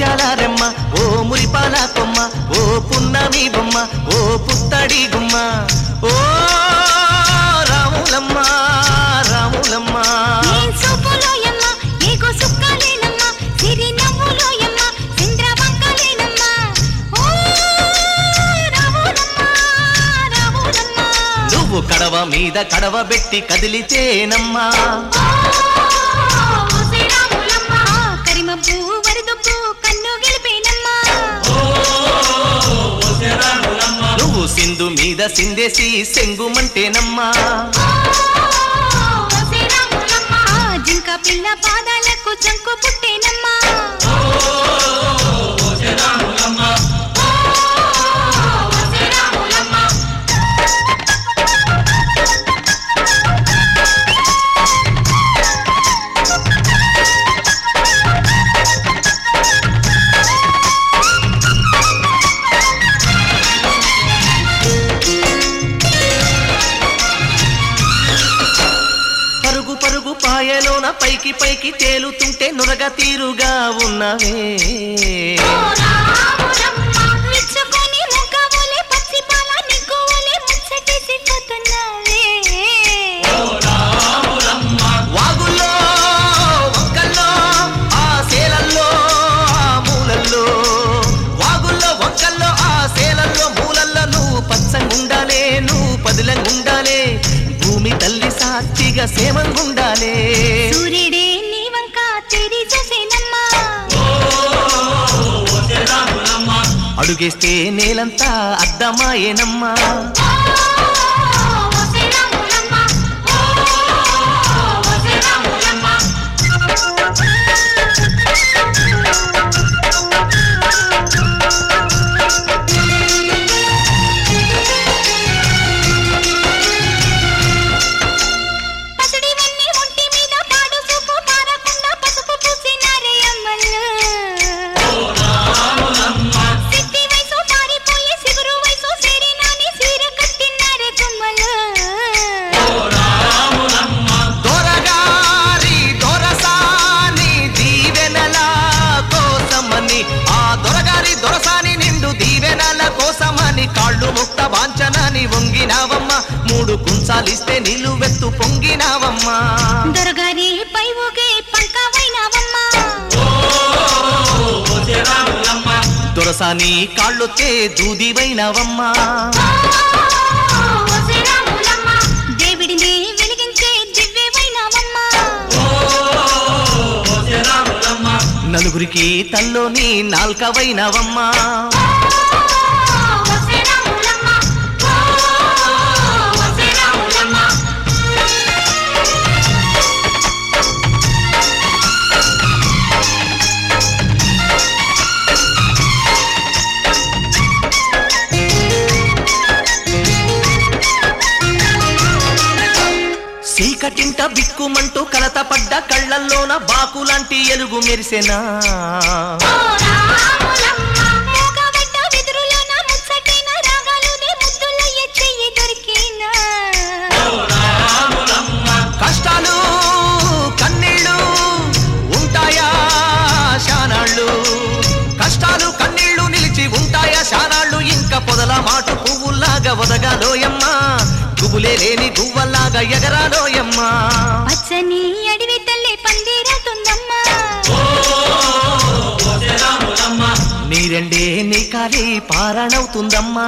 ముత్యాల రెమ్మ ఓ మురిపాల కొమ్మ ఓ పున్నమి బొమ్మ ఓ పుత్తడి గుమ్మ ఓ రాములమ్మ రాములమ్మ నీ సూపులోయమ్మ, నీకు సుక్కలేనమ్మ, సిరి నవ్వులోయమ్మ, చంద్రవంకలేనమ్మ. ఓ రాములమ్మ, రాములమ్మ. నువ్వు కడవ మీద కడవ పెట్టి కదిలితేనమ్మా ఓ శ్రీరాములమ్మ, కరిమబ్బు వరదబ్బు కన్ను గెలిపేనమ్మా. నువ్వు సింధు మీద సిందేసి సెంగుమంటేనమ్మా ఓ శ్రీరాములమ్మ, జింక పిల్ల పాదాలకు జంకు పుట్టేనమ్మా. ఓ శ్రీరాములమ్మ. పరుగు పరుగు పాయలోన పైకి పైకి తేలుతుంటే నురగ తీరుగా ఉన్నవే విచ్చుకొని ముగ్గవోలే పచ్చిపాల నిగ్గువోలే ముచ్చటేసి పోతున్నావే. వాగుల్లో వంకల్లో ఆ సేలల్లో ఆ మూలల్లో వాగుల్లో వంకల్లో ఆ సేలల్లో మూలల్లో నువ్వు పచ్చంగుండాలే నువ్వు పదిలంగుండాలే భూమి తల్లి సాక్షిగా సేమంగుండాలే సూర్యుడే నీ వంక తిరి చూసేనమ్మా. అడుగేస్తే నేలంతా అద్దమాయేనమ్మా ఓ శ్రీరాములమ్మ, ఓ శ్రీరాములమ్మ. పసిడివన్నీ ఒంటి మీద పాడు చూపు పారకుండా పసుపు పూసినారే అమ్మలు. సిట్టి వయసు పారిపోయి సిగురు వయసు సేరినాని సీర కట్టినారే గుమ్మలు. దొరగారి దొరసాని దీవెనల కోసమని ఆ దొరగారి దొరసాని నిండు దీవెనల కోసమని కాళ్ళు ముక్త వాంచనని వంగినావమ్మ మూడు కుంచాలిస్తే నిలువెత్తు పొంగినావమ్మా దొరగారి పై ఊగే పంకవైనావమ్మా. దొరసాని కాళ్ళొచ్చే దూదివైనావమ్మా ఓ శ్రీరాములమ్మ, దేవుడిని వెలిగించే దివ్యవైనావమ్మా. నలుగురికి తల్లోని నాల్కవైనావమ్మా ఓ శ్రీరాములమ్మ, ఓ శ్రీరాములమ్మ. చీకటింట బిక్కుమంటూ కలత పడ్డ కళ్ళల్లోన బాకులాంటి ఎలుగు మెరిసెనా ఓ రాములమ్మ, మూగబడ్డ వెదురులోన ముచ్చటైన రాగాలునే ముద్దులయ్యే చెయ్యి దొరికినా. కష్టాలు కన్నీళ్ళు ఉంటాయా శానాళ్ళు కష్టాలు కన్నీళ్ళు నిలిచి ఉంటాయా శానాళ్ళు ఇంకా పొదల మాటు పువ్వుల్లాగా ఒదగాలోయమ్మా గుబులే లేని గువ్వల్లాగా ఎగరాలోయమ్మా పచ్చని అడవి తల్లి పందిరవుతుందమ్మా నీరెండే నీ కాలి పారణవుతుందమ్మా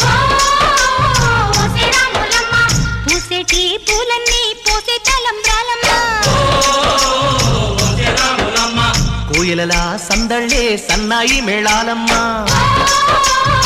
ఓ శ్రీరాములమ్మ, పూసేటి పూలన్నీ పోసే తలంబ్రాలమ్మా కోయిలలా సందళ్ళే సన్నాయి మేళాలమ్మా ఓ